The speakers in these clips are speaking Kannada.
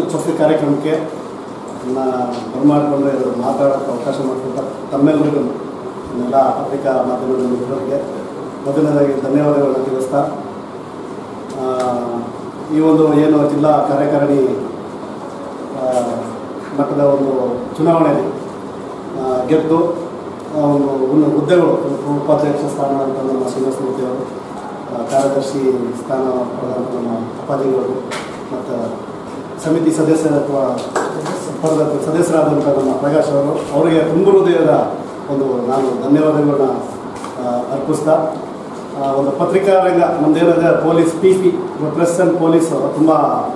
ಪತ್ರಿಕೆ ಕಾರ್ಯಕ್ರಮಕ್ಕೆ ನನ್ನ ಬರಮಾಡಿಕೊಂಡು ಇದು ಮಾತಾಡೋಕ್ಕೆ ಅವಕಾಶ ಮಾಡಿಕೊಟ್ಟ ತಮ್ಮೆಲ್ಲರಿಗೂ ಎಲ್ಲ ಪತ್ರಿಕಾ ಮಾಧ್ಯಮದ ಮಿತ್ರರಿಗೆ ಮೊದಲನೇದಾಗಿ ಧನ್ಯವಾದಗಳನ್ನು ತಿಳಿಸ್ತಾ ಆ, ಈ ಒಂದು ಏನು ಜಿಲ್ಲಾ ಕಾರ್ಯಕಾರಿಣಿ ಆ, ಮಟ್ಟದ ಒಂದು ಚುನಾವಣೆಯಲ್ಲಿ ಆ, ಗೆದ್ದು ಆ, ಒಂದು ಒಂದು ಹುದ್ದೆಗಳು ಉಪಾಧ್ಯಕ್ಷ ಸ್ಥಾನ ಅಂತ ನಮ್ಮ ಶ್ರೀನಿವಾಸ ಮೂರ್ತಿ ಅವರು ಆ, ಕಾರ್ಯದರ್ಶಿ ಸ್ಥಾನ ಪಡೆದಂಥ ನಮ್ಮ ಅಪ್ಪಾಜಿಗಳು ಮತ್ತು ಸಮಿತಿ ಸದಸ್ಯರ ಅಥವಾ ಪಡೆದ ಸದಸ್ಯರಾದಂಥ ನಮ್ಮ ಪ್ರಕಾಶ್ ಅವರು ಅವರಿಗೆ ತುಂಬ ಹೃದಯದ ಒಂದು ನಾನು ಧನ್ಯವಾದಗಳನ್ನ ಆ, ಅರ್ಪಿಸ್ತಾ ಆ, ಒಂದು ಪತ್ರಿಕಾ ರಂಗ ನಮ್ಮದೇನಿದೆ police P P press and police ತುಂಬ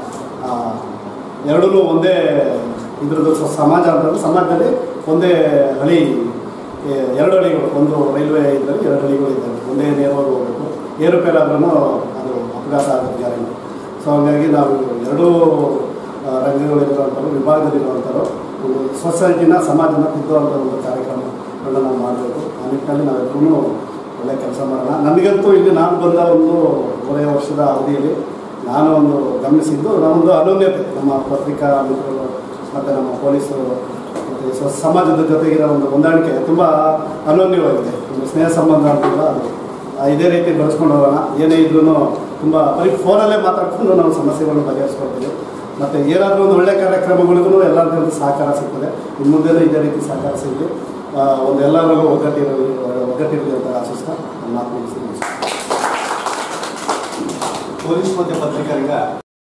ಎರಡೂ ಒಂದೇ ಇದ್ರದ್ದು ಸ- ಸಮಾಜ ಅಂತಂದ್ರೆ ಸಮಾಜದಲ್ಲಿ ಒಂದೇ ಹಳಿ ಏ, ಎರಡು ಹಳಿಗಳು ಒಂದು ರೈಲ್ವೆ ಇದ್ದಲ್ಲಿ ಎರಡು ಹಳಿಗಳು ಇದ್ದಾವೆ ಒಂದೇ ನೇರವಾಗಿ ಹೋಗಬೇಕು ಏರುಪೇರಾದ್ರೂ ಅದು ಅಪಘಾತ ಆಗೋದು ಗ್ಯಾರಂಟಿ ಸೊ ಹಾಗಾಗಿ ನಾವು ಎರಡೂ ಆ, ರಂಗಗಳಿರುವಂಥವ್ರು ವಿಭಾಗದಲ್ಲಿರುವಂಥವ್ರು ಒಂದು ಸೊಸೈಟಿನ ಸಮಾಜನ ತಿದ್ದುವಂಥ ಒಂದು ಕಾರ್ಯಕ್ರಮಗಳನ್ನ ನಾವು ಮಾಡಬೇಕು ಆ ನಿಟ್ಟಿನಲ್ಲಿ ನಾವೆಲ್ಲರೂ ಒಳ್ಳೆ ಕೆಲಸ ಮಾಡೋಣ ನನಗಂತೂ ಇಲ್ಲಿ ನಾನು ಬಂದ ಒಂದು ಮೂರೇ ವರ್ಷದ ಅವಧಿಯಲ್ಲಿ ನಾನು ಒಂದು ಗಮನಿಸಿದ್ದು ನಾನೊಂದು ಅನನ್ಯತೆ ನಮ್ಮ ಪತ್ರಿಕಾ ಮಿತ್ರರು ಮತ್ತು ನಮ್ಮ ಪೊಲೀಸರು ಮತ್ತು ಸ- ಸಮಾಜದ ಜೊತೆಗಿರೋ ಒಂದು ಹೊಂದಾಣಿಕೆ ತುಂಬ ಅನನ್ಯವಾಗಿದೆ ಒಂದು ಸ್ನೇಹ ಸಂಬಂಧ ಅಂತಿಲ್ಲ ಅದು ಆ, ಇದೇ ರೀತಿ ಬೆಳೆಸ್ಕೊಂಡು ಹೋಗೋಣ ಏನೇ ಇದ್ರೂ ತುಂಬ ಬರೀ ಫೋನಲ್ಲೇ ಮಾತಾಡ್ಕೊಂಡು ನಾವು ಸಮಸ್ಯೆಗಳನ್ನು ಬಗೆಹರಿಸ್ಕೊಳ್ತೀವಿ ಮತ್ತು ಏನಾದರೂ ಒಂದು ಒಳ್ಳೆಯ ಕಾರ್ಯಕ್ರಮಗಳಿಗೂ ಎಲ್ಲರಿಗೂ ಸಹಕಾರ ಸಿಗ್ತದೆ ಇನ್ನು ಮುಂದೆನೂ ಇದೇ ರೀತಿ ಸಹಕಾರ ಸಿಗಲಿ ಆ, ಒಂದು ಎಲ್ಲರಿಗೂ ಒಗ್ಗಟ್ಟಿರಲಿ ಒಗ್ಗಟ್ಟಿರಲಿ ಅಂತ ಆಶಿಸ್ತಾ ನನ್ನ ಮಾತು ಮುಗಿಸ್ತೀನಿ ಪೊಲೀಸ್ ಮತ್ತು ಪತ್ರಿಕರಿಗೆ